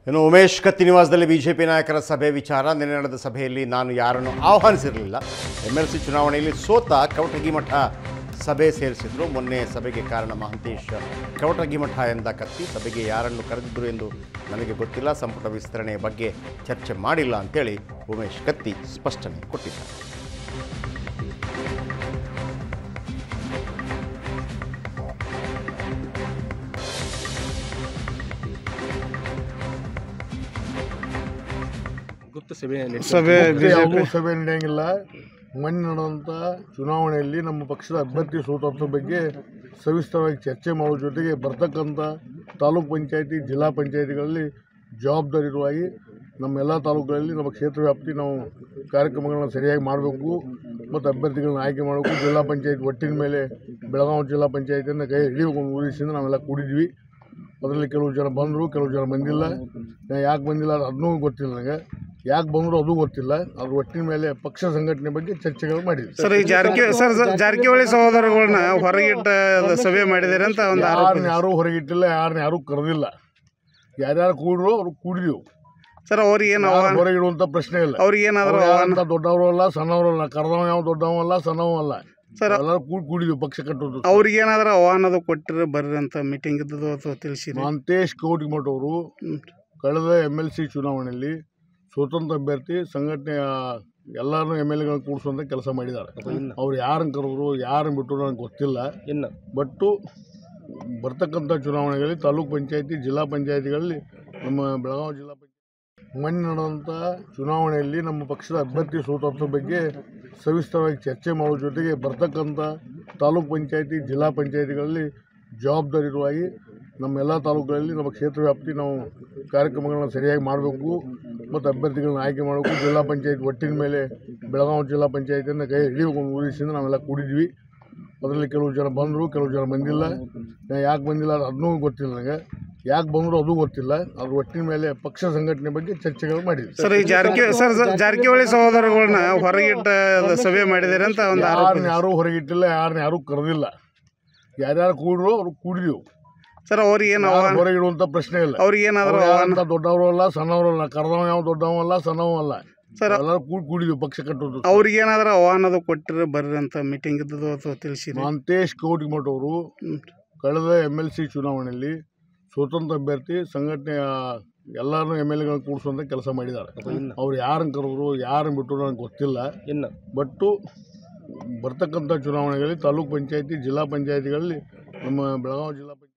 ಇನ್ನು ಉಮೇಶ್ ಕತ್ತಿ ನಿವಾಸದಲ್ಲಿ ಬಿಜೆಪಿ ನಾಯಕರ ಸಭೆ ವಿಚಾರ ನಿನ್ನೆ ನಡೆದ ಸಭೆಯಲ್ಲಿ ನಾನು ಯಾರನ್ನು ಆಹ್ವಾನಿಸಿರಲಿಲ್ಲ ಎಮ್ ಎಲ್ ಸಿ ಚುನಾವಣೆಯಲ್ಲಿ ಸೋತ ಕವಟಗಿಮಠ ಸಭೆ ಸೇರಿಸಿದ್ರು ಮೊನ್ನೆ ಸಭೆಗೆ ಕಾರಣ ಮಹಂತೇಶ್ ಕವಟಗಿಮಠ ಎಂದ ಕತ್ತಿ ಸಭೆಗೆ ಯಾರನ್ನು ಕರೆದಿದ್ರು ಎಂದು ನನಗೆ ಗೊತ್ತಿಲ್ಲ ಸಂಪುಟ ವಿಸ್ತರಣೆಯ ಬಗ್ಗೆ ಚರ್ಚೆ ಮಾಡಿಲ್ಲ ಅಂತೇಳಿ ಉಮೇಶ್ ಕತ್ತಿ ಸ್ಪಷ್ಟನೆ ಕೊಟ್ಟಿದ್ದಾರೆ ಗುಪ್ತ ಸಭೆ ನಡೆಸಿ ಸಭೆ ಮತ್ತೆ ಯಾವುದೂ ಸಭೆ ನಡೆಯಂಗಿಲ್ಲ ಮೊನ್ನೆ ನಡೆದಂಥ ಚುನಾವಣೆಯಲ್ಲಿ ನಮ್ಮ ಪಕ್ಷದ ಅಭ್ಯರ್ಥಿ ಸೋತಂಥ ಬಗ್ಗೆ ಸವಿಸ್ತರವಾಗಿ ಚರ್ಚೆ ಮಾಡೋ ಜೊತೆಗೆ ಬರ್ತಕ್ಕಂಥ ತಾಲೂಕ್ ಪಂಚಾಯತಿ ಜಿಲ್ಲಾ ಪಂಚಾಯತಿಗಳಲ್ಲಿ ಜವಾಬ್ದಾರಿಯುತವಾಗಿ ನಮ್ಮ ಎಲ್ಲ ತಾಲೂಕುಗಳಲ್ಲಿ ನಮ್ಮ ಕ್ಷೇತ್ರ ವ್ಯಾಪ್ತಿ ನಾವು ಕಾರ್ಯಕ್ರಮಗಳನ್ನ ಸರಿಯಾಗಿ ಮಾಡಬೇಕು ಮತ್ತು ಅಭ್ಯರ್ಥಿಗಳನ್ನ ಆಯ್ಕೆ ಮಾಡಬೇಕು ಜಿಲ್ಲಾ ಪಂಚಾಯತ್ ಒಟ್ಟಿನ ಮೇಲೆ ಬೆಳಗಾವಿ ಜಿಲ್ಲಾ ಪಂಚಾಯತಿಯನ್ನು ಕೈ ಹಿಡಿಯಬೇಕು ಅನ್ನೋ ಉದ್ದೇಶದಿಂದ ನಾವೆಲ್ಲ ಕೂಡಿದ್ವಿ ಅದರಲ್ಲಿ ಕೆಲವು ಜನ ಬಂದರು ಕೆಲವು ಜನ ಬಂದಿಲ್ಲ ಯಾಕೆ ಬಂದಿಲ್ಲ ಅದು ಅದನ್ನೂ ಗೊತ್ತಿಲ್ಲ ನನಗೆ ಯಾಕೆ ಬಂದರು ಅದು ಗೊತ್ತಿಲ್ಲ ಅದ್ರ ಒಟ್ಟಿನ ಮೇಲೆ ಪಕ್ಷ ಸಂಘಟನೆ ಬಗ್ಗೆ ಚರ್ಚೆಗಳು ಮಾಡಿದ್ವಿ ಸರ್ ಈ ಜಾರಕಿಹೊಳಿ ಸರ್ ಸರ್ ಜಾರಕಿಹೊಳಿ ಸಹೋದರಗಳನ್ನ ಹೊರಗಿಟ್ಟ ಸಭೆ ಮಾಡಿದ್ದಾರೆ ಅಂತ ಒಂದು ಆರೋಪ ಯಾರನ್ನ ಯಾರೂ ಹೊರಗಿಟ್ಟಿಲ್ಲ ಯಾರನ್ನ ಯಾರೂ ಕರೆದಿಲ್ಲ ಯಾರ್ಯಾರು ಕೂಡ್ರು ಅವ್ರು ಕೂಡಿದೆವು ಸರ್ ಅವ್ರಿಗೆ ಏನು ಯಾರು ಹೊರಗಿಡುವಂಥ ಪ್ರಶ್ನೆ ಇಲ್ಲ ಅವ್ರಿಗೆ ಏನಾದರೂ ಅವ್ರು ಯಾರಂತ ದೊಡ್ಡವರು ಅಲ್ಲ ಸಣ್ಣವರು ಅಲ್ಲ ಕರೆದವ ಯಾವ ದೊಡ್ಡವ ಅಲ್ಲ ಸಣ್ಣವ ಅಲ್ಲ ಸರ್ ಎಲ್ಲರೂ ಕೂಡಿ ಕೂಡಿದ್ವಿ ಪಕ್ಷ ಕಟ್ಟೋದು ಅವ್ರಿಗೆ ಏನಾದರೂ ಆಹ್ವಾನದು ಕೊಟ್ಟಿರ ಬರ್ರಿ ಅಂತ ಮೀಟಿಂಗ್ ಇದ್ದದ್ದು ಅಥವಾ ತಿಳಿಸಿರಿ ಮಹಂತೇಶ್ ಕೌಟಿಮಠ್ ಅವರು ಕಳೆದ ಎಮ್ ಎಲ್ ಸಿ ಚುನಾವಣೆಯಲ್ಲಿ ಸ್ವತಂತ್ರ ಅಭ್ಯರ್ಥಿ ಸಂಘಟನೆಯ ಎಲ್ಲರನ್ನೂ ಎಮ್ ಎಲ್ ಎಗಳನ್ನ ಕೂಡಿಸುವಂಥ ಕೆಲಸ ಮಾಡಿದ್ದಾರೆ ಅವ್ರು ಯಾರನ್ನು ಕರೆದ್ರು ಯಾರನ್ನು ಬಿಟ್ಟರು ನನಗೆ ಗೊತ್ತಿಲ್ಲ ಇನ್ನು ಬಟ್ಟು ಬರ್ತಕ್ಕಂಥ ಚುನಾವಣೆಗಳಲ್ಲಿ ತಾಲೂಕ್ ಪಂಚಾಯತಿ ಜಿಲ್ಲಾ ಪಂಚಾಯತಿಗಳಲ್ಲಿ ನಮ್ಮ ಬೆಳಗಾವಿ ಜಿಲ್ಲಾ ಪಂಚಾಯತಿ ಮೊನ್ನೆ ನಡೆದಂಥ ಚುನಾವಣೆಯಲ್ಲಿ ನಮ್ಮ ಪಕ್ಷದ ಅಭ್ಯರ್ಥಿ ಸೋತಂಥ ಬಗ್ಗೆ ಸವಿಸ್ತರವಾಗಿ ಚರ್ಚೆ ಮಾಡೋ ಜೊತೆಗೆ ಬರ್ತಕ್ಕಂಥ ತಾಲೂಕ್ ಪಂಚಾಯತಿ ಜಿಲ್ಲಾ ಪಂಚಾಯತಿಗಳಲ್ಲಿ ಜವಾಬ್ದಾರಿಯುತವಾಗಿ ನಮ್ಮ ಎಲ್ಲ ತಾಲೂಕುಗಳಲ್ಲಿ ನಮ್ಮ ಕ್ಷೇತ್ರ ವ್ಯಾಪ್ತಿ ನಾವು ಕಾರ್ಯಕ್ರಮಗಳನ್ನ ಸರಿಯಾಗಿ ಮಾಡಬೇಕು ಮತ್ತು ಅಭ್ಯರ್ಥಿಗಳನ್ನ ಆಯ್ಕೆ ಮಾಡಬೇಕು ಜಿಲ್ಲಾ ಪಂಚಾಯತ್ ಒಟ್ಟಿನ ಮೇಲೆ ಬೆಳಗಾವಿ ಜಿಲ್ಲಾ ಪಂಚಾಯತಿಯನ್ನು ಕೈ ಹಿಡಿಯಬೇಕು ಅನ್ನೋ ಉದ್ದೇಶದಿಂದ ನಾವೆಲ್ಲ ಕೂಡಿದ್ವಿ ಅದರಲ್ಲಿ ಕೆಲವು ಜನ ಬಂದರು ಕೆಲವು ಜನ ಬಂದಿಲ್ಲ ಯಾಕೆ ಬಂದಿಲ್ಲ ಅದು ಅದನ್ನೂ ಗೊತ್ತಿಲ್ಲ ನನಗೆ ಯಾಕೆ ಬಂದರು ಅದು ಗೊತ್ತಿಲ್ಲ ಅದ್ರ ಒಟ್ಟಿನ ಮೇಲೆ ಪಕ್ಷ ಸಂಘಟನೆ ಬಗ್ಗೆ ಚರ್ಚೆಗಳು ಮಾಡಿದ್ವಿ ಸರ್ ಈ ಜಾರಕಿಹೊಳಿ ಸರ್ ಸರ್ ಜಾರಕಿಹೊಳಿ ಸಹೋದರಗಳನ್ನ ಹೊರಗಿಟ್ಟ ಸಭೆ ಮಾಡಿದ್ದಾರೆ ಅಂತ ಒಂದು ಆರೋಪ ಯಾರನ್ನ ಯಾರೂ ಹೊರಗಿಟ್ಟಿಲ್ಲ ಯಾರನ್ನ ಯಾರೂ ಕರೆದಿಲ್ಲ ಯಾರ್ಯಾರು ಕೂಡ್ರು ಅವ್ರು ಕೂಡಿದೆವು ಸರ್ ಅವ್ರಿಗೆ ಏನು ಯಾರು ಹೊರಗಿಡುವಂಥ ಪ್ರಶ್ನೆ ಇಲ್ಲ ಅವ್ರಿಗೆ ಏನಾದರೂ ಅವ್ರು ಯಾರಂತ ದೊಡ್ಡವರು ಅಲ್ಲ ಸಣ್ಣವರು ಅಲ್ಲ ಕರೆದವ ಯಾವ ದೊಡ್ಡವ ಅಲ್ಲ ಸಣ್ಣವ ಅಲ್ಲ ಸರ್ ಎಲ್ಲರೂ ಕೂಡಿ ಕೂಡಿದ್ವಿ ಪಕ್ಷ ಕಟ್ಟೋದು ಅವ್ರಿಗೆ ಏನಾದರೂ ಆಹ್ವಾನದು ಕೊಟ್ಟಿರ ಬರ್ರಿ ಅಂತ ಮೀಟಿಂಗ್ ಇದ್ದದ್ದು ಅಥವಾ ತಿಳಿಸಿರಿ ಮಹಂತೇಶ್ ಕೌಟಿಮಠ್ ಅವರು ಕಳೆದ ಎಮ್ ಎಲ್ ಸಿ ಚುನಾವಣೆಯಲ್ಲಿ ಸ್ವತಂತ್ರ ಅಭ್ಯರ್ಥಿ ಸಂಘಟನೆಯ ಎಲ್ಲರನ್ನೂ ಎಮ್ ಎಲ್ ಎಗಳನ್ನ ಕೂಡಿಸುವಂಥ ಕೆಲಸ ಮಾಡಿದ್ದಾರೆ ಅವ್ರು ಯಾರನ್ನು ಕರೆದ್ರು ಯಾರನ್ನು ಬಿಟ್ಟರು ನನಗೆ ಗೊತ್ತಿಲ್ಲ ಇನ್ನು ಬಟ್ಟು ಬರ್ತಕ್ಕಂಥ ಚುನಾವಣೆಗಳಲ್ಲಿ ತಾಲೂಕ್ ಪಂಚಾಯತಿ ಜಿಲ್ಲಾ ಪಂಚಾಯತಿಗಳಲ್ಲಿ ನಮ್ಮ ಬೆಳಗಾವಿ ಜಿಲ್ಲಾ ಪಂಚಾಯತಿ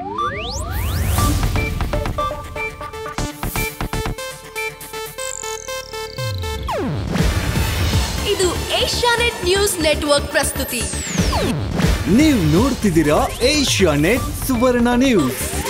ಇದು ಏಷ್ಯಾನೆಟ್ ನ್ಯೂಸ್ ನೆಟ್ವರ್ಕ್ ಪ್ರಸ್ತುತಿ ನೀವು ನೋಡ್ತಿದ್ದೀರಾ ಏಷ್ಯಾ ನೆಟ್ ಸುವರ್ಣ ನ್ಯೂಸ್